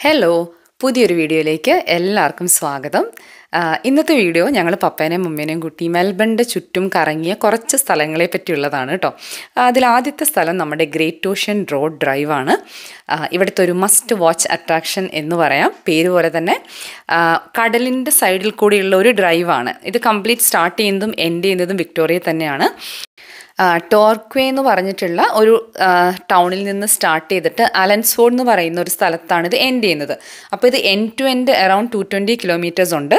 hello പുതിയൊരു വീഡിയോയിലേക്ക് എല്ലാവർക്കും സ്വാഗതം ആ, ഇന്നത്തെ വീഡിയോ ഞങ്ങൾ പപ്പേനെയും മമ്മേനെയും കൂട്ടി മെൽബണിൻ്റെ ചുറ്റും കറങ്ങിയ കുറച്ച് സ്ഥലങ്ങളെ പറ്റിയുള്ളതാണ് കേട്ടോ അതിൽ ആദ്യത്തെ സ്ഥലം നമ്മുടെ ഗ്രേറ്റ് ഓഷ്യൻ റോഡ് ഡ്രൈവാണ് ആ, ഇവിടുത്തെ ഒരു മസ്റ്റ് വാച്ച് അട്രാക്ഷൻ എന്ന് പറയാം പേര് പോലെ തന്നെ ആ, കടലിൻ്റെ സൈഡിൽ കൂടിയുള്ള ഒരു ഡ്രൈവാണ് ഇത് കംപ്ലീറ്റ് സ്റ്റാർട്ട് ചെയ്യുന്നതും എൻഡ് ചെയ്യുന്നതും വിക്ടോറിയ തന്നെയാണ് ആ, ടോർക്വേ എന്ന് പറഞ്ഞിട്ടുള്ള ഒരു ആ, ടൗണിൽ നിന്ന് സ്റ്റാർട്ട് ചെയ്തിട്ട് അലൻസ്ഫോർഡ് എന്ന് പറയുന്ന ഒരു സ്ഥലത്താണ് ഇത് എൻഡ് ചെയ്യുന്നത് അപ്പോൾ ഇത് end to end around two twenty kilometres ഉണ്ട്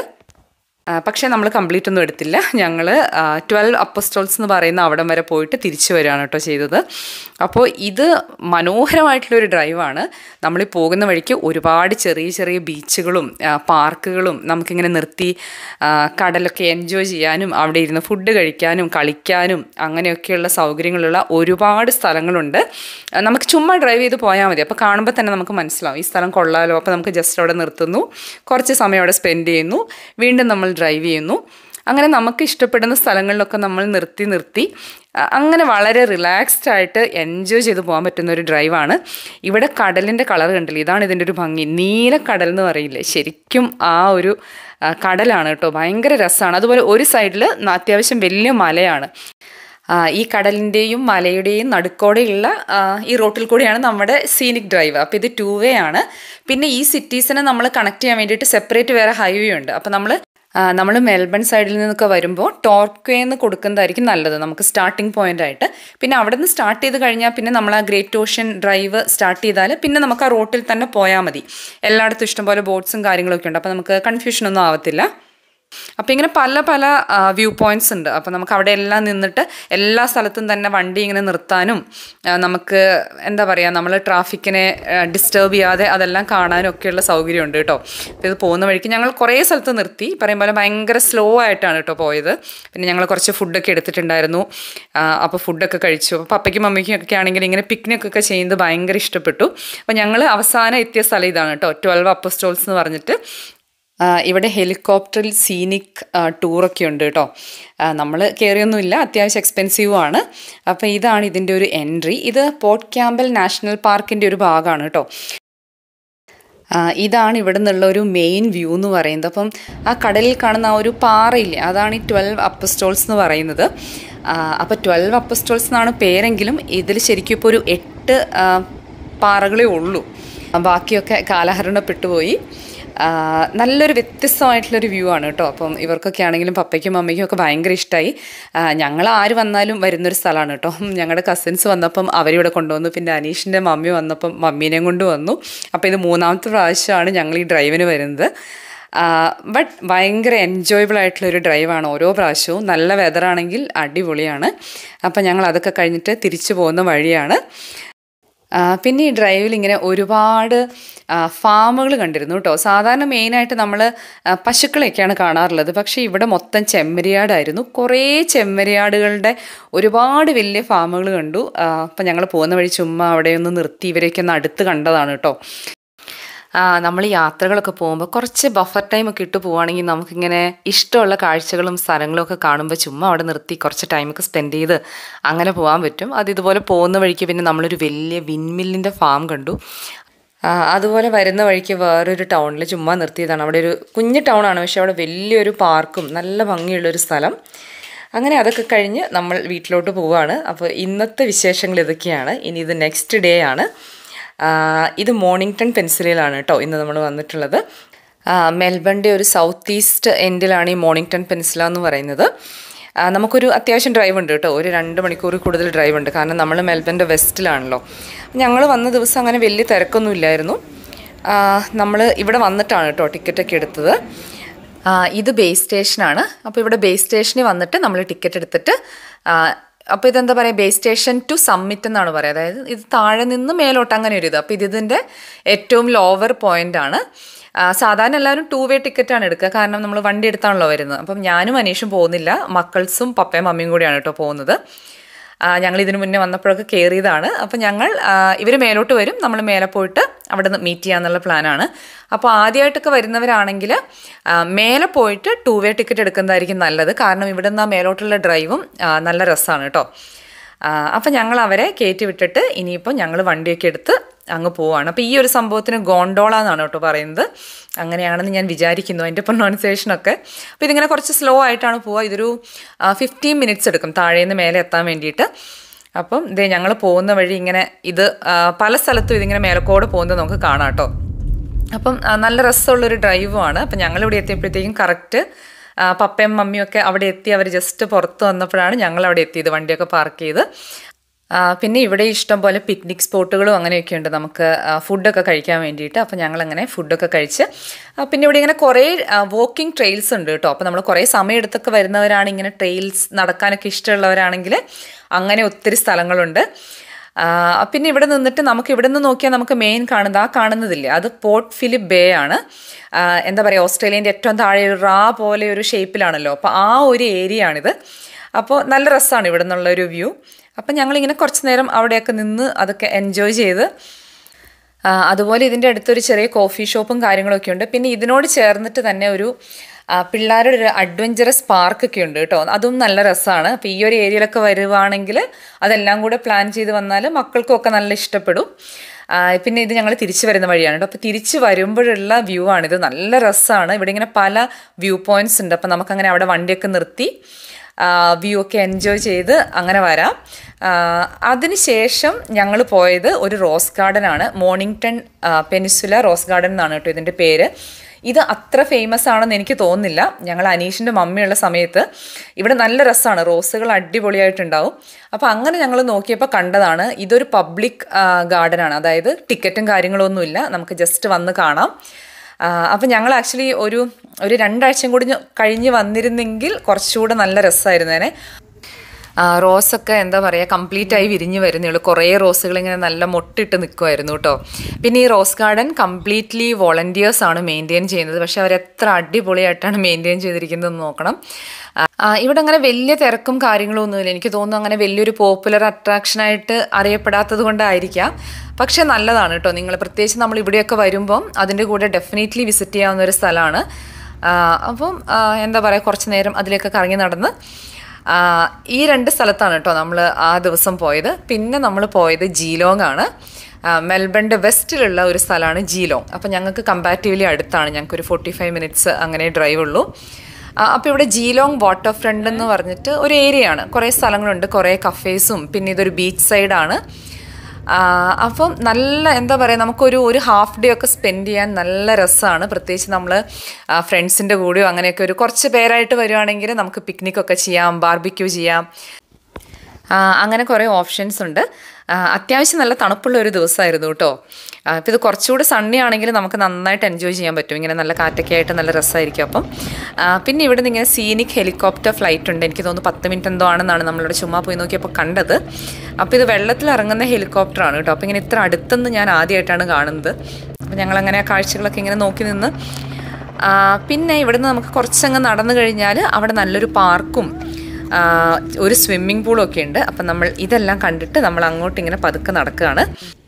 ആ, പക്ഷേ നമ്മൾ കംപ്ലീറ്റ് ഒന്നും എടുത്തില്ല ഞങ്ങൾ ട്വൽവ് അപ്പസ്റ്റോൾസ് എന്ന് പറയുന്ന അവിടം വരെ പോയിട്ട് തിരിച്ചു വരികയാണ് കേട്ടോ ചെയ്തത് അപ്പോൾ ഇത് മനോഹരമായിട്ടുള്ളൊരു ഡ്രൈവാണ് നമ്മൾ ഈ പോകുന്ന വഴിക്ക് ഒരുപാട് ചെറിയ ചെറിയ ബീച്ചുകളും ആ, പാർക്കുകളും നമുക്കിങ്ങനെ നിർത്തി ആ, കടലൊക്കെ എൻജോയ് ചെയ്യാനും അവിടെ ഇരുന്ന് ഫുഡ് കഴിക്കാനും കളിക്കാനും അങ്ങനെയൊക്കെയുള്ള സൗകര്യങ്ങളുള്ള ഒരുപാട് സ്ഥലങ്ങളുണ്ട് ആ, നമുക്ക് ചുമ്മാ ഡ്രൈവ് ചെയ്ത് പോയാൽ മതി അപ്പോൾ കാണുമ്പോൾ തന്നെ നമുക്ക് മനസ്സിലാവും ഈ സ്ഥലം കൊള്ളാലോ അപ്പോൾ നമുക്ക് ജസ്റ്റ് അവിടെ നിർത്തുന്നു കുറച്ച് സമയം അവിടെ സ്പെൻഡ് ചെയ്യുന്നു വീണ്ടും നമ്മൾ ഡ്രൈവ് ചെയ്യുന്നു അങ്ങനെ നമുക്ക് ഇഷ്ടപ്പെടുന്ന സ്ഥലങ്ങളിലൊക്കെ നമ്മൾ നിർത്തി നിർത്തി അ- അങ്ങനെ വളരെ റിലാക്സ്ഡ് ആയിട്ട് എൻജോയ് ചെയ്ത് പോകാൻ പറ്റുന്ന ഒരു ഡ്രൈവാണ് ഇവിടെ കടലിൻ്റെ കളർ കണ്ടില്ലേ ഇതാണ് ഇതിൻ്റെ ഒരു ഭംഗി നീല കടൽ എന്ന് പറയില്ലേ ശരിക്കും ആ ഒരു ആ, കടലാണ് കേട്ടോ ഭയങ്കര രസമാണ് അതുപോലെ ഒരു സൈഡിൽ അത്യാവശ്യം വലിയ മലയാണ് ആ, ഈ കടലിൻ്റെയും മലയുടെയും നടുക്കോടെയുള്ള ആ, ഈ റോട്ടിൽ കൂടിയാണ് നമ്മുടെ സീനിക് ഡ്രൈവ് അപ്പോൾ ഇത് ടൂ വേ ആണ് പിന്നെ ഈ സിറ്റീസിനെ നമ്മൾ കണക്ട് ചെയ്യാൻ വേണ്ടിയിട്ട് സെപ്പറേറ്റ് വേറെ ഹൈവേ ഉണ്ട് അപ്പോൾ നമ്മൾ നമ്മൾ മെൽബൺ സൈഡിൽ നിന്നൊക്കെ വരുമ്പോൾ ടോർക്വേ എന്ന് കൊടുക്കുന്നതായിരിക്കും നല്ലത് നമുക്ക് സ്റ്റാർട്ടിംഗ് പോയിന്റ് ആയിട്ട് പിന്നെ അവിടെ നിന്ന് സ്റ്റാർട്ട് ചെയ്ത് കഴിഞ്ഞാൽ പിന്നെ നമ്മൾ ആ ഗ്രേറ്റ് ഓഷ്യൻ ഡ്രൈവ് സ്റ്റാർട്ട് ചെയ്താൽ പിന്നെ നമുക്ക് ആ റോട്ടിൽ തന്നെ പോയാൽ മതി എല്ലായിടത്തും ഇഷ്ടംപോലെ ബോട്ട്സും കാര്യങ്ങളൊക്കെ ഉണ്ട് അപ്പോൾ നമുക്ക് കൺഫ്യൂഷൻ ഒന്നും ആവത്തില്ല അപ്പോൾ ഇങ്ങനെ പല പല വ്യൂ പോയിന്റ്സ് ഉണ്ട് അപ്പോൾ നമുക്ക് അവിടെ എല്ലാം നിന്നിട്ട് എല്ലാ സ്ഥലത്തും തന്നെ വണ്ടി ഇങ്ങനെ നിർത്താനും ആ, നമുക്ക് എന്താ പറയുക നമ്മൾ ട്രാഫിക്കിനെ ഡിസ്റ്റർബ് ചെയ്യാതെ അതെല്ലാം കാണാനും ഒക്കെയുള്ള സൗകര്യമുണ്ട് കേട്ടോ അപ്പോൾ ഇത് പോകുന്ന വഴിക്ക് ഞങ്ങൾ കുറേ സ്ഥലത്ത് നിർത്തി പറയും പോലെ ഭയങ്കര സ്ലോ ആയിട്ടാണ് കേട്ടോ പോയത് പിന്നെ ഞങ്ങൾ കുറച്ച് ഫുഡൊക്കെ എടുത്തിട്ടുണ്ടായിരുന്നു ആ, അപ്പോൾ ഫുഡൊക്കെ കഴിച്ചു അപ്പോൾ പപ്പയ്ക്കും മമ്മിക്കും ഒക്കെ ആണെങ്കിൽ ഇങ്ങനെ പിക്നിക് ഒക്കെ ചെയ്യുന്നത് ഭയങ്കര ഇഷ്ടപ്പെട്ടു അപ്പോൾ ഞങ്ങൾ അവസാനം എത്തിയ സ്ഥലം ഇതാണ് കേട്ടോ ട്വൽവ് അപ്പർ സ്റ്റോൾസ് എന്ന് പറഞ്ഞിട്ട് ആ, ഇവിടെ ഹെലികോപ്റ്ററിൽ സീനിക് ടൂറൊക്കെ ഉണ്ട് കേട്ടോ നമ്മൾ കയറിയൊന്നുമില്ല അത്യാവശ്യം എക്സ്പെൻസീവും ആണ് അപ്പോൾ ഇതാണ് ഇതിൻ്റെ ഒരു എൻട്രി ഇത് പോർട്ട് ക്യാമ്പൽ നാഷണൽ പാർക്കിൻ്റെ ഒരു ഭാഗമാണ് കേട്ടോ ആ, ഇതാണ് ഇവിടെ നിന്നുള്ള ഒരു മെയിൻ വ്യൂ എന്ന് പറയുന്നത് അപ്പം ആ കടലിൽ കാണുന്ന ആ ഒരു പാറയില്ലേ അതാണ് ഈ ട്വൽവ് അപ്പസ്റ്റോൾസ് എന്ന് പറയുന്നത് അപ്പോൾ ട്വൽവ് അപ്പസ്റ്റോൾസ് എന്നാണ് പേരെങ്കിലും ഇതിൽ ശരിക്കും ഇപ്പോൾ ഒരു എട്ട് ആ, പാറകളേ ഉള്ളൂ ബാക്കിയൊക്കെ കാലഹരണപ്പെട്ടു പോയി ആ, നല്ലൊരു വ്യത്യസ്തമായിട്ടുള്ളൊരു വ്യൂ ആണ് കേട്ടോ അപ്പം ഇവർക്കൊക്കെ ആണെങ്കിലും പപ്പയ്ക്കും മമ്മിക്കും ഒക്കെ ഭയങ്കര ഇഷ്ടമായി ഞങ്ങൾ ആര് വന്നാലും വരുന്നൊരു സ്ഥലമാണ് കേട്ടോ ഞങ്ങളുടെ കസിൻസ് വന്നപ്പം അവരിവിടെ കൊണ്ടുവന്നു പിന്നെ അനീഷിൻ്റെ മമ്മി വന്നപ്പം മമ്മീനെയും കൊണ്ട് വന്നു അപ്പോൾ ഇത് മൂന്നാമത്തെ പ്രാവശ്യമാണ് ഞങ്ങൾ ഈ ഡ്രൈവിന് വരുന്നത് ബട്ട് ഭയങ്കര എൻജോയബിൾ ആയിട്ടുള്ളൊരു ഡ്രൈവാണ് ഓരോ പ്രാവശ്യവും നല്ല വെതറാണെങ്കിൽ അടിപൊളിയാണ് അപ്പം ഞങ്ങൾ അതൊക്കെ കഴിഞ്ഞിട്ട് തിരിച്ചു പോകുന്ന വഴിയാണ് ആ, പിന്നെ ഈ ഡ്രൈവിൽ ഇങ്ങനെ ഒരുപാട് ഫാമുകൾ കണ്ടിരുന്നു കേട്ടോ സാധാരണ മെയിനായിട്ട് നമ്മൾ പശുക്കളെയൊക്കെയാണ് കാണാറുള്ളത് പക്ഷേ ഇവിടെ മൊത്തം ചെമ്മരിയാടായിരുന്നു കുറേ ചെമ്മരിയാടുകളുടെ ഒരുപാട് വലിയ ഫാമുകൾ കണ്ടു അപ്പം ഞങ്ങൾ പോകുന്ന വഴി ചുമ്മാ അവിടെ ഒന്ന് നിർത്തി ഇവരെയൊക്കെ ഒന്ന് അടുത്ത് കണ്ടതാണ് കേട്ടോ നമ്മൾ യാത്രകളൊക്കെ പോകുമ്പോൾ കുറച്ച് ബഫർ ടൈം ഒക്കെ ഇട്ട് പോവുകയാണെങ്കിൽ നമുക്കിങ്ങനെ ഇഷ്ടമുള്ള കാഴ്ചകളും സ്ഥലങ്ങളും ഒക്കെ കാണുമ്പോൾ ചുമ്മാ അവിടെ നിർത്തി കുറച്ച് ടൈമൊക്കെ സ്പെൻഡ് ചെയ്ത് അങ്ങനെ പോകാൻ പറ്റും അത് ഇതുപോലെ പോകുന്ന വഴിക്ക് പിന്നെ നമ്മളൊരു വലിയ വിൻമില്ലിൻ്റെ ഫാം കണ്ടു ആ, അതുപോലെ വരുന്ന വഴിക്ക് വേറൊരു ടൗണിൽ ചുമ്മാ നിർത്തിയതാണ് അവിടെ ഒരു കുഞ്ഞു ടൗണാണ് പക്ഷേ അവിടെ വലിയൊരു പാർക്കും നല്ല ഭംഗിയുള്ളൊരു സ്ഥലം അങ്ങനെ അതൊക്കെ കഴിഞ്ഞ് നമ്മൾ വീട്ടിലോട്ട് പോവുകയാണ് അപ്പോൾ ഇന്നത്തെ വിശേഷങ്ങൾ ഇതൊക്കെയാണ് ഇനി ഇത് നെക്സ്റ്റ് ഡേ ആണ് ആ, ഇത് മോർണിംഗ്ടൺ പെൻസിലിലാണ് കേട്ടോ ഇന്ന് നമ്മൾ വന്നിട്ടുള്ളത് ആ, മെൽബണിൻ്റെ ഒരു സൗത്ത് ഈസ്റ്റ് എൻഡിലാണ് ഈ മോർണിംഗ്ടൺ പെൻസില എന്ന് പറയുന്നത് ആ, നമുക്കൊരു അത്യാവശ്യം ഡ്രൈവ് ഉണ്ട് കേട്ടോ ഒരു രണ്ട് മണിക്കൂർ കൂടുതൽ ഡ്രൈവ് ഉണ്ട് കാരണം നമ്മൾ മെൽബണിൻ്റെ വെസ്റ്റിലാണല്ലോ ഞങ്ങൾ വന്ന ദിവസം അങ്ങനെ വലിയ തിരക്കൊന്നും ഇല്ലായിരുന്നു നമ്മൾ ഇവിടെ വന്നിട്ടാണ് കേട്ടോ ടിക്കറ്റൊക്കെ എടുത്തത് ആ, ഇത് ബേസ് സ്റ്റേഷനാണ് അപ്പോൾ ഇവിടെ ബേസ് സ്റ്റേഷനിൽ വന്നിട്ട് നമ്മൾ ടിക്കറ്റ് എടുത്തിട്ട് ആ, അപ്പോൾ ഇതെന്താ പറയുക ബേസ് സ്റ്റേഷൻ ടു സമ്മിറ്റ് എന്നാണ് പറയുക അതായത് ഇത് താഴെ നിന്ന് മേലോട്ട് അങ്ങനെ ഒരു ഇത് അപ്പോൾ ഇത് ഇതിൻ്റെ ഏറ്റവും ലോവർ പോയിന്റ് ആണ് ആ, സാധാരണ എല്ലാവരും ടൂ വേ ടിക്കറ്റാണ് എടുക്കുക കാരണം നമ്മൾ വണ്ടി എടുത്താണല്ലോ വരുന്നത് അപ്പം ഞാനും അനീഷും പോകുന്നില്ല മക്കൾസും പപ്പയും മമ്മിയും കൂടിയാണ് കേട്ടോ പോകുന്നത് ആ, ഞങ്ങൾ ഇതിനു മുന്നേ വന്നപ്പോഴൊക്കെ കയറിയതാണ് അപ്പോൾ ഞങ്ങൾ ഇവർ മേലോട്ട് വരും നമ്മൾ മേലെ പോയിട്ട് അവിടെ നിന്ന് മീറ്റ് ചെയ്യാന്നുള്ള പ്ലാനാണ് അപ്പോൾ ആദ്യമായിട്ടൊക്കെ വരുന്നവരാണെങ്കിൽ ആ, മേലെ പോയിട്ട് ടൂ വേ ടിക്കറ്റ് എടുക്കുന്നതായിരിക്കും നല്ലത് കാരണം ഇവിടെ നിന്ന് ആ മേലോട്ടുള്ള ഡ്രൈവും ആ, നല്ല രസമാണ് കേട്ടോ അപ്പം ഞങ്ങൾ അവരെ കയറ്റി വിട്ടിട്ട് ഇനിയിപ്പോൾ ഞങ്ങൾ വണ്ടിയൊക്കെ എടുത്ത് അങ്ങ് പോവാണ് അപ്പോൾ ഈ ഒരു സംഭവത്തിന് ഗോണ്ടോള എന്നാണ് കേട്ടോ പറയുന്നത് അങ്ങനെയാണെന്ന് ഞാൻ വിചാരിക്കുന്നു അതിൻ്റെ പ്രൊനൗൺസിയേഷനൊക്കെ അപ്പോൾ ഇതിങ്ങനെ കുറച്ച് സ്ലോ ആയിട്ടാണ് പോവുക ഇതൊരു ഫിഫ്റ്റീൻ മിനിറ്റ്സ് എടുക്കും താഴേന്ന് മേലെ എത്താൻ വേണ്ടിയിട്ട് അപ്പം ഇതേ ഞങ്ങൾ പോകുന്ന വഴി ഇങ്ങനെ ഇത് ആ, പല സ്ഥലത്തും ഇതിങ്ങനെ മേലക്കോട് പോകുന്നത് നമുക്ക് കാണാം കേട്ടോ അപ്പം ആ, നല്ല രസമുള്ളൊരു ഡ്രൈവുമാണ് അപ്പം ഞങ്ങളിവിടെ എത്തിയപ്പോഴത്തേക്കും കറക്റ്റ് പപ്പയും മമ്മിയും ഒക്കെ അവിടെ എത്തി അവർ ജസ്റ്റ് പുറത്ത് വന്നപ്പോഴാണ് ഞങ്ങൾ അവിടെ എത്തിയത് വണ്ടിയൊക്കെ പാർക്ക് ചെയ്ത് ആ, പിന്നെ ഇവിടെ ഇഷ്ടം പോലെ പിക്നിക് സ്പോട്ടുകളും അങ്ങനെയൊക്കെ ഉണ്ട് നമുക്ക് ആ, ഫുഡൊക്കെ കഴിക്കാൻ വേണ്ടിയിട്ട് അപ്പോൾ ഞങ്ങളങ്ങനെ ഫുഡൊക്കെ കഴിച്ച് ആ, പിന്നെ ഇവിടെ ഇങ്ങനെ കുറേ വാക്കിംഗ് ട്രെയിൽസ് ഉണ്ട് കേട്ടോ അപ്പോൾ നമ്മൾ കുറേ സമയം എടുത്തൊക്കെ വരുന്നവരാണ് ഇങ്ങനെ ട്രെയിൽസ് നടക്കാനൊക്കെ ഇഷ്ടമുള്ളവരാണെങ്കിൽ അങ്ങനെ ഒത്തിരി സ്ഥലങ്ങളുണ്ട് ആ, പിന്നെ ഇവിടെ നിന്നിട്ട് നമുക്ക് ഇവിടെ നിന്ന് നോക്കിയാൽ നമുക്ക് മെയിൻ കാണുന്നത് ആ കാണുന്നതില്ലേ അത് പോർട്ട് ഫിലിപ്പ് ബേ ആണ് ആ, എന്താ പറയുക ഓസ്ട്രേലിയൻ്റെ ഏറ്റവും താഴെ ഒരു റാ പോലെ ഒരു ഷേപ്പിലാണല്ലോ അപ്പോൾ ആ ഒരു ഏരിയ ആണിത് അപ്പോൾ നല്ല രസമാണ് ഇവിടെ നിന്നുള്ള ഒരു വ്യൂ അപ്പം ഞങ്ങളിങ്ങനെ കുറച്ച് നേരം അവിടെയൊക്കെ നിന്ന് അതൊക്കെ എൻജോയ് ചെയ്ത് ആ, അതുപോലെ ഇതിൻ്റെ അടുത്തൊരു ചെറിയ കോഫി ഷോപ്പും കാര്യങ്ങളൊക്കെ ഉണ്ട് പിന്നെ ഇതിനോട് ചേർന്നിട്ട് തന്നെ ഒരു ആ, പിള്ളേരുടെ ഒരു അഡ്വഞ്ചറസ് പാർക്കൊക്കെ ഉണ്ട് കേട്ടോ അതും നല്ല രസമാണ് അപ്പോൾ ഈ ഒരു ഏരിയയിലൊക്കെ വരുവാണെങ്കിൽ അതെല്ലാം കൂടെ പ്ലാൻ ചെയ്ത് വന്നാൽ മക്കൾക്കൊക്കെ നല്ല ഇഷ്ടപ്പെടും ആ, പിന്നെ ഇത് ഞങ്ങൾ തിരിച്ചു വരുന്ന വഴിയാണ് കേട്ടോ അപ്പോൾ തിരിച്ച് വരുമ്പോഴുള്ള വ്യൂ ആണിത് നല്ല രസമാണ് ഇവിടെ ഇങ്ങനെ പല വ്യൂ പോയിന്റ്സ് ഉണ്ട് അപ്പോൾ നമുക്കങ്ങനെ അവിടെ വണ്ടിയൊക്കെ നിർത്തി വ്യൂ ഒക്കെ എൻജോയ് ചെയ്ത് അങ്ങനെ വരാം ആ, അതിനുശേഷം ഞങ്ങൾ പോയത് ഒരു റോസ് ഗാർഡൻ ആണ് മോർണിംഗ്ടൺ പെനിസുല റോസ് ഗാർഡൻ എന്നാണ് കേട്ടോ ഇതിൻ്റെ പേര് ഇത് അത്ര ഫേമസ് ആണെന്ന് എനിക്ക് തോന്നുന്നില്ല ഞങ്ങൾ അനീഷിൻ്റെ മമ്മിയുള്ള സമയത്ത് ഇവിടെ നല്ല രസമാണ് റോസുകൾ അടിപൊളിയായിട്ടുണ്ടാവും അപ്പോൾ അങ്ങനെ ഞങ്ങൾ നോക്കിയപ്പോൾ കണ്ടതാണ് ഇതൊരു പബ്ലിക് ഗാർഡനാണ് അതായത് ടിക്കറ്റും കാര്യങ്ങളൊന്നുമില്ല നമുക്ക് ജസ്റ്റ് വന്ന് കാണാം അപ്പം ഞങ്ങൾ ആക്ച്വലി ഒരു ഒരു രണ്ടാഴ്ചയും കൂടി ഞ- കഴിഞ്ഞ് വന്നിരുന്നെങ്കിൽ കുറച്ചുകൂടെ നല്ല രസമായിരുന്നേനെ ആ, റോസൊക്കെ എന്താ പറയുക കംപ്ലീറ്റ് ആയി വിരിഞ്ഞ് വരുന്നേ ഉള്ളൂ കുറേ റോസുകൾ ഇങ്ങനെ നല്ല മൊട്ടിട്ട് നിൽക്കുമായിരുന്നു കേട്ടോ പിന്നെ ഈ റോസ് ഗാർഡൻ കംപ്ലീറ്റ്ലി വോളണ്ടിയേഴ്സ് ആണ് മെയിൻറ്റെയിൻ ചെയ്യുന്നത് പക്ഷെ അവർ എത്ര അടിപൊളിയായിട്ടാണ് മെയിൻറ്റെയിൻ ചെയ്തിരിക്കുന്നത് നോക്കണം ആ, ഇവിടെ അങ്ങനെ വലിയ തിരക്കും കാര്യങ്ങളും ഒന്നുമില്ല എനിക്ക് തോന്നുന്നു അങ്ങനെ വലിയൊരു പോപ്പുലർ അട്രാക്ഷനായിട്ട് അറിയപ്പെടാത്തത് കൊണ്ടായിരിക്കാം പക്ഷെ നല്ലതാണ് കേട്ടോ നിങ്ങൾ പ്രത്യേകിച്ച് നമ്മൾ ഇവിടെയൊക്കെ വരുമ്പം അതിൻ്റെ കൂടെ ഡെഫിനറ്റ്ലി വിസിറ്റ് ചെയ്യാവുന്ന ഒരു സ്ഥലമാണ് ആ, അപ്പം ആ, എന്താ പറയുക കുറച്ച് നേരം അതിലേക്ക് കറങ്ങി നടന്ന് ആ, ഈ രണ്ട് സ്ഥലത്താണ് കേട്ടോ നമ്മൾ ആ ദിവസം പോയത് പിന്നെ നമ്മൾ പോയത് ജീലോങ് ആണ് ആ, മെൽബണിൻ്റെ വെസ്റ്റിലുള്ള ഒരു സ്ഥലമാണ് ജീലോങ് അപ്പോൾ ഞങ്ങൾക്ക് കമ്പാരിറ്റീവ്ലി അടുത്താണ് ഞങ്ങൾക്ക് ഒരു ഫോർട്ടി ഫൈവ് മിനിറ്റ്സ് അങ്ങനെ ഡ്രൈവ് ഉള്ളൂ അപ്പോൾ ഇവിടെ ജീലോങ് വാട്ടർ ഫ്രണ്ട് എന്ന് പറഞ്ഞിട്ട് ഒരു ഏരിയ ആണ് കുറേ സ്ഥലങ്ങളുണ്ട് കുറേ കഫേസും പിന്നെ ഇതൊരു ബീച്ച് സൈഡാണ് ആ, അപ്പം നല്ല എന്താ പറയുക നമുക്കൊരു ഒരു ഹാഫ് ഡേ ഒക്കെ സ്പെൻഡ് ചെയ്യാൻ നല്ല രസമാണ് പ്രത്യേകിച്ച് നമ്മൾ ഫ്രണ്ട്സിൻ്റെ കൂടെയോ അങ്ങനെയൊക്കെ ഒരു കുറച്ച് പേരായിട്ട് വരുവാണെങ്കിൽ നമുക്ക് പിക്നിക്കൊക്കെ ചെയ്യാം ബാർബിക്യൂ ചെയ്യാം ആ, അങ്ങനെ കുറേ ഓപ്ഷൻസ് ഉണ്ട് ആ, അത്യാവശ്യം നല്ല തണുപ്പുള്ള ഒരു ദിവസമായിരുന്നു കേട്ടോ അപ്പോൾ ഇത് കുറച്ചുകൂടി സണ്ണി ആണെങ്കിൽ നമുക്ക് നന്നായിട്ട് എൻജോയ് ചെയ്യാൻ പറ്റും ഇങ്ങനെ നല്ല കാറ്റൊക്കെ ആയിട്ട് നല്ല രസമായിരിക്കും അപ്പം ആ, പിന്നെ ഇവിടെ നിന്ന് ഇങ്ങനെ സീനിക് ഹെലികോപ്റ്റർ ഫ്ലൈറ്റ് ഉണ്ട് എനിക്ക് തോന്നുന്നു പത്ത് മിനിറ്റ് എന്തോ ആണെന്നാണ് നമ്മളിവിടെ ചുമ്മാ പോയി നോക്കിയപ്പോൾ കണ്ടത് അപ്പോൾ ഇത് വെള്ളത്തിൽ ഇറങ്ങുന്ന ഹെലികോപ്റ്ററാണ് കേട്ടോ അപ്പോൾ ഇങ്ങനെ ഇത്ര അടുത്തുനിന്ന് ഞാൻ ആദ്യമായിട്ടാണ് കാണുന്നത് അപ്പോൾ ഞങ്ങളങ്ങനെ ആ കാഴ്ചകളൊക്കെ ഇങ്ങനെ നോക്കി നിന്ന് ആ, പിന്നെ ഇവിടുന്ന് നമുക്ക് കുറച്ചങ്ങ് നടന്നു കഴിഞ്ഞാൽ അവിടെ നല്ലൊരു പാർക്കും ആ, ഒരു സ്വിമ്മിംഗ് പൂളും ഒക്കെ ഉണ്ട് അപ്പം നമ്മൾ ഇതെല്ലാം കണ്ടിട്ട് നമ്മൾ അങ്ങോട്ട് ഇങ്ങനെ പതുക്കെ നടക്കുകയാണ്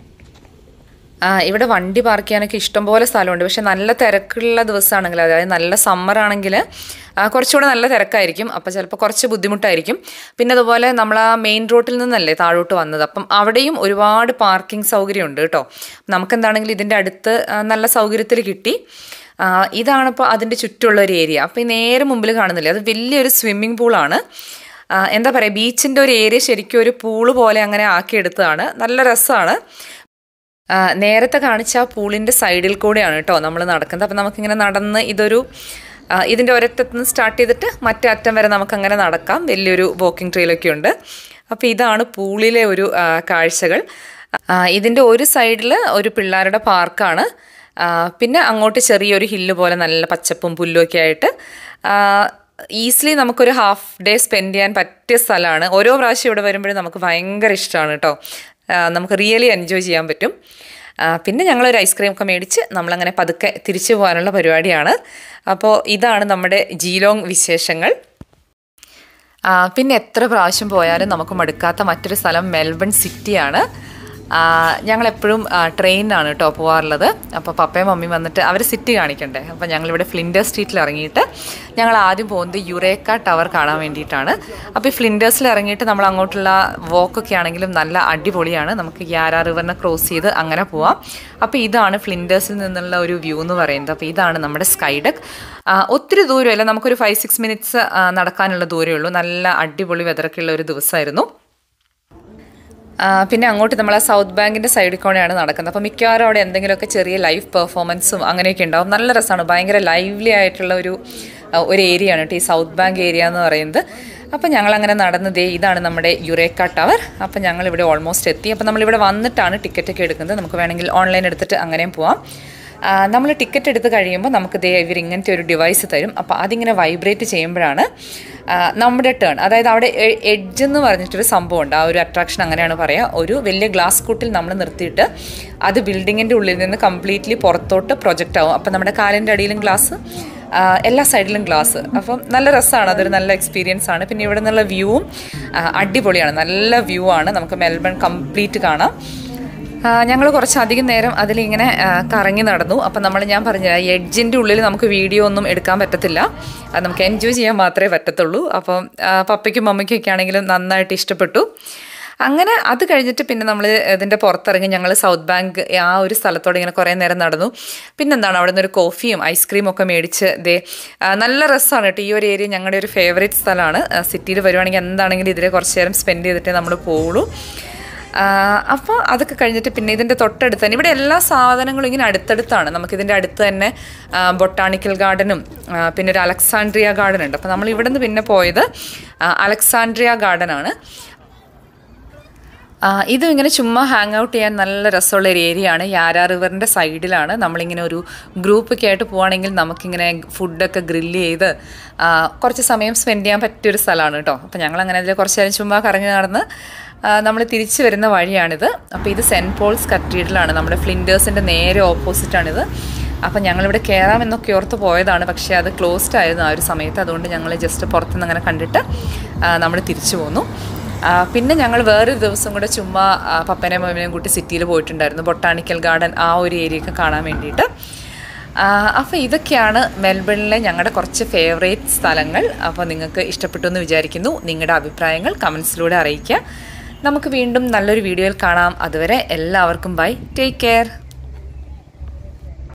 ആ, ഇവിടെ വണ്ടി പാർക്ക് ചെയ്യാനൊക്കെ ഇഷ്ടംപോലെ സ്ഥലമുണ്ട് പക്ഷെ നല്ല തിരക്കുള്ള ദിവസമാണെങ്കിൽ അതായത് നല്ല സമ്മർ ആണെങ്കിൽ കുറച്ചുകൂടെ നല്ല തിരക്കായിരിക്കും അപ്പോൾ ചിലപ്പോൾ കുറച്ച് ബുദ്ധിമുട്ടായിരിക്കും പിന്നെ അതുപോലെ നമ്മൾ ആ മെയിൻ റോട്ടിൽ നിന്നല്ലേ താഴോട്ട് വന്നത് അപ്പം അവിടെയും ഒരുപാട് പാർക്കിംഗ് സൗകര്യമുണ്ട് കേട്ടോ നമുക്കെന്താണെങ്കിലും ഇതിൻ്റെ അടുത്ത് ആ, നല്ല സൗകര്യത്തിൽ കിട്ടി ആ, ഇതാണിപ്പോൾ അതിൻ്റെ ചുറ്റുമുള്ള ഒരു ഏരിയ അപ്പോൾ ഈ നേരെ മുമ്പിൽ കാണുന്നില്ലേ അത് വലിയൊരു സ്വിമ്മിംഗ് പൂളാണ് ആ, എന്താ പറയുക ബീച്ചിൻ്റെ ഒരു ഏരിയ ശരിക്കും ഒരു പൂള് പോലെ അങ്ങനെ ആക്കിയെടുത്തതാണ് നല്ല രസമാണ് ആ, നേരത്തെ കാണിച്ച ആ പൂളിൻ്റെ സൈഡിൽ കൂടെയാണ് കേട്ടോ നമ്മൾ നടക്കുന്നത് അപ്പം നമുക്കിങ്ങനെ നടന്ന് ഇതൊരു ആ, ഇതിൻ്റെ ഒരറ്റത്ത് നിന്ന് സ്റ്റാർട്ട് ചെയ്തിട്ട് മറ്റേ അറ്റം വരെ നമുക്കങ്ങനെ നടക്കാം വലിയൊരു വാക്കിംഗ് ട്രെയിലൊക്കെ ഉണ്ട് അപ്പോൾ ഇതാണ് പൂളിലെ ഒരു ആ, കാഴ്ചകൾ ആ, ഇതിൻ്റെ ഒരു സൈഡിൽ ഒരു പിള്ളേരുടെ പാർക്കാണ് ആ, പിന്നെ അങ്ങോട്ട് ചെറിയൊരു ഹില്ല് പോലെ നല്ല പച്ചപ്പും പുല്ലും ഒക്കെ ആയിട്ട് ഈസിലി നമുക്കൊരു ഹാഫ് ഡേ സ്പെൻഡ് ചെയ്യാൻ പറ്റിയ സ്ഥലമാണ് ഓരോ പ്രാവശ്യം ഇവിടെ വരുമ്പോഴും നമുക്ക് ഭയങ്കര ഇഷ്ടമാണ് കേട്ടോ ആ, നമുക്ക് റിയലി എൻജോയ് ചെയ്യാൻ പറ്റും ആ, പിന്നെ ഞങ്ങളൊരു ഐസ്ക്രീം ഒക്കെ മേടിച്ച് നമ്മളങ്ങനെ പതുക്കെ തിരിച്ചു പോകാനുള്ള പരിപാടിയാണ് അപ്പോൾ ഇതാണ് നമ്മുടെ ജീലോങ് വിശേഷങ്ങൾ ആ, പിന്നെ എത്ര പ്രാവശ്യം പോയാലും നമുക്ക് മടുക്കാത്ത മറ്റൊരു സ്ഥലം മെൽബൺ സിറ്റിയാണ് ഞങ്ങളെപ്പോഴും ട്രെയിനിനാണ് കേട്ടോ പോകാറുള്ളത് അപ്പോൾ പപ്പയും മമ്മിയും വന്നിട്ട് അവർ സിറ്റി കാണിക്കണ്ടേ അപ്പോൾ ഞങ്ങളിവിടെ ഫ്ലിൻഡേഴ്സ് സ്ട്രീറ്റിൽ ഇറങ്ങിയിട്ട് ഞങ്ങൾ ആദ്യം പോകുന്നത് യുറേക്ക ടവർ കാണാൻ വേണ്ടിയിട്ടാണ് അപ്പോൾ ഈ ഫ്ലിൻഡേഴ്സിൽ ഇറങ്ങിയിട്ട് നമ്മൾ അങ്ങോട്ടുള്ള വോക്കൊക്കെ ആണെങ്കിലും നല്ല അടിപൊളിയാണ് നമുക്ക് യാരാ റിവറിനെ ക്രോസ് ചെയ്ത് അങ്ങനെ പോവാം അപ്പോൾ ഇതാണ് ഫ്ലിൻഡേഴ്സിൽ നിന്നുള്ള ഒരു വ്യൂ എന്ന് പറയുന്നത് അപ്പോൾ ഇതാണ് നമ്മുടെ സ്കൈഡക്ക് ഒത്തിരി ദൂരമല്ല നമുക്കൊരു ഫൈവ് സിക്സ് മിനിറ്റ്സ് നടക്കാനുള്ള ദൂരമേ ഉള്ളൂ നല്ല അടിപൊളി വെതറൊക്കെ ഉള്ള ഒരു ദിവസമായിരുന്നു ആ, പിന്നെ അങ്ങോട്ട് നമ്മൾ ആ സൗത്ത് ബാങ്കിൻ്റെ സൈഡിൽ കൂടെയാണ് നടക്കുന്നത് അപ്പോൾ മിക്കവാറും അവിടെ എന്തെങ്കിലുമൊക്കെ ചെറിയ ലൈവ് പെർഫോമൻസും അങ്ങനെയൊക്കെ ഉണ്ടാവും നല്ല രസമാണ് ഭയങ്കര ലൈവ്ലി ആയിട്ടുള്ള ഒരു ആ, ഒരു ഏരിയ ആണ് കേട്ടോ ഈ സൗത്ത് ബാങ്ക് ഏരിയ എന്ന് പറയുന്നത് അപ്പോൾ ഞങ്ങൾ അങ്ങനെ നടന്നതേ ഇതാണ് നമ്മുടെ യുറേക്ക ടവർ അപ്പോൾ ഞങ്ങൾ ഇവിടെ ഓൾമോസ്റ്റ് എത്തി അപ്പോൾ നമ്മളിവിടെ വന്നിട്ടാണ് ടിക്കറ്റൊക്കെ എടുക്കുന്നത് നമുക്ക് വേണമെങ്കിൽ ഓൺലൈൻ എടുത്തിട്ട് അങ്ങനെയും പോവാം നമ്മൾ ടിക്കറ്റ് എടുത്ത് കഴിയുമ്പോൾ നമുക്ക് ദേ ഇവർ ഇങ്ങനത്തെ ഒരു ഡിവൈസ് തരും അപ്പോൾ അതിങ്ങനെ വൈബ്രേറ്റ് ചെയ്യുമ്പോഴാണ് ആ, നമ്മുടെ ടേൺ അതായത് അവിടെ എഡ്ജ് എന്ന് പറഞ്ഞിട്ടൊരു സംഭവമുണ്ട് ആ ഒരു അട്രാക്ഷൻ അങ്ങനെയാണ് പറയുക ഒരു വലിയ ഗ്ലാസ് കൂട്ടിൽ നമ്മൾ നിർത്തിയിട്ട് അത് ബിൽഡിങ്ങിൻ്റെ ഉള്ളിൽ നിന്ന് കംപ്ലീറ്റ്ലി പുറത്തോട്ട് പ്രൊജക്റ്റ് ആവും അപ്പം നമ്മുടെ കാലിൻ്റെ അടിയിലും ഗ്ലാസ് എല്ലാ സൈഡിലും ഗ്ലാസ് അപ്പം നല്ല രസമാണ് അതൊരു നല്ല എക്സ്പീരിയൻസ് ആണ് പിന്നെ ഇവിടെ നിന്നുള്ള വ്യൂവും അടിപൊളിയാണ് നല്ല വ്യൂ ആണ് നമുക്ക് മെൽബൺ കംപ്ലീറ്റ് കാണാം ഞങ്ങൾ കുറച്ചധികം നേരം അതിലിങ്ങനെ ആ, കറങ്ങി നടന്നു അപ്പം നമ്മൾ ഞാൻ പറഞ്ഞ എഡ്ജിൻ്റെ ഉള്ളിൽ നമുക്ക് വീഡിയോ ഒന്നും എടുക്കാൻ പറ്റത്തില്ല അത് നമുക്ക് എൻജോയ് ചെയ്യാൻ മാത്രമേ പറ്റത്തുള്ളൂ അപ്പം ആ, പപ്പയ്ക്കും മമ്മയ്ക്കും ഒക്കെ ആണെങ്കിലും നന്നായിട്ട് ഇഷ്ടപ്പെട്ടു അങ്ങനെ അത് കഴിഞ്ഞിട്ട് പിന്നെ നമ്മൾ ഇതിൻ്റെ പുറത്തിറങ്ങി ഞങ്ങൾ സൗത്ത് ബാങ്ക് ആ ഒരു സ്ഥലത്തോടെ ഇങ്ങനെ കുറേ നേരം നടന്നു പിന്നെന്താണ് അവിടെ നിന്ന് ഒരു കോഫിയും ഐസ്ക്രീമും ഒക്കെ മേടിച്ച് ദേ ആ, നല്ല രസമാണ് കേട്ടോ ഈ ഒരു ഏരിയ ഞങ്ങളുടെ ഒരു ഫേവറേറ്റ് സ്ഥലമാണ് സിറ്റിയിൽ വരുവാണെങ്കിൽ എന്താണെങ്കിലും ഇതിൽ കുറച്ച് നേരം സ്പെൻഡ് ചെയ്തിട്ടേ നമ്മൾ പോവുള്ളൂ അപ്പോൾ അതൊക്കെ കഴിഞ്ഞിട്ട് പിന്നെ ഇതിൻ്റെ തൊട്ടടുത്ത് തന്നെ ഇവിടെ എല്ലാ സാധനങ്ങളും ഇങ്ങനെ അടുത്തടുത്താണ് നമുക്കിതിൻ്റെ അടുത്ത് തന്നെ ബൊട്ടാണിക്കൽ ഗാർഡനും ആ, പിന്നെ ഒരു അലക്സാൻഡ്രിയ ഗാർഡൻ ഉണ്ട് അപ്പോൾ നമ്മൾ ഇവിടെ നിന്ന് പിന്നെ പോയത് ആ, അലക്സാൻഡ്രിയ ഗാർഡനാണ് ആ, ഇതും ഇങ്ങനെ ചുമ്മാ ഹാങ് ഔട്ട് ചെയ്യാൻ നല്ല രസമുള്ള ഒരു ഏരിയ ആണ് യാരാ റിവറിൻ്റെ സൈഡിലാണ് നമ്മളിങ്ങനെ ഒരു ഗ്രൂപ്പൊക്കെ ആയിട്ട് പോവുകയാണെങ്കിൽ നമുക്കിങ്ങനെ ഫുഡൊക്കെ ഗ്രില്ല് ചെയ്ത് ആ, കുറച്ച് സമയം സ്പെൻഡ് ചെയ്യാൻ പറ്റിയൊരു സ്ഥലമാണ് കേട്ടോ അപ്പോൾ ഞങ്ങൾ അങ്ങനെ അതിൽ കുറച്ച് നേരം ചുമ്മാ കറങ്ങി നടന്ന് നമ്മൾ തിരിച്ചു വരുന്ന വഴിയാണിത് അപ്പോൾ ഇത് സെൻറ്റ് പോൾസ് കത്തീഡ്രലാണ് നമ്മുടെ ഫ്ലിൻഡേഴ്സിൻ്റെ നേരെ ഓപ്പോസിറ്റാണിത് അപ്പോൾ ഞങ്ങളിവിടെ കയറാമെന്നൊക്കെ ഓർത്ത് പോയതാണ് പക്ഷേ അത് ക്ലോസ്ഡ് ആയിരുന്നു ആ ഒരു സമയത്ത് അതുകൊണ്ട് ഞങ്ങൾ ജസ്റ്റ് പുറത്തുനിന്ന് അങ്ങനെ കണ്ടിട്ട് നമ്മൾ തിരിച്ചു പോന്നു ആ, പിന്നെ ഞങ്ങൾ വേറൊരു ദിവസം കൂടെ ചുമ്മാ ആ, പപ്പനെയും മമ്മനെയും കൂട്ടി സിറ്റിയിൽ പോയിട്ടുണ്ടായിരുന്നു ബൊട്ടാണിക്കൽ ഗാർഡൻ ആ ഒരു ഏരിയയൊക്കെ കാണാൻ വേണ്ടിയിട്ട് അപ്പോൾ ഇതൊക്കെയാണ് മെൽബണിലെ ഞങ്ങളുടെ കുറച്ച് ഫേവറേറ്റ് സ്ഥലങ്ങൾ അപ്പോൾ നിങ്ങൾക്ക് ഇഷ്ടപ്പെട്ടു എന്ന് വിചാരിക്കുന്നു നിങ്ങളുടെ അഭിപ്രായങ്ങൾ കമൻസിലൂടെ അറിയിക്കുക നമുക്ക് വീണ്ടും നല്ലൊരു വീഡിയോയിൽ കാണാം അതുവരെ എല്ലാവർക്കും ബൈ ടേക്ക് കെയർ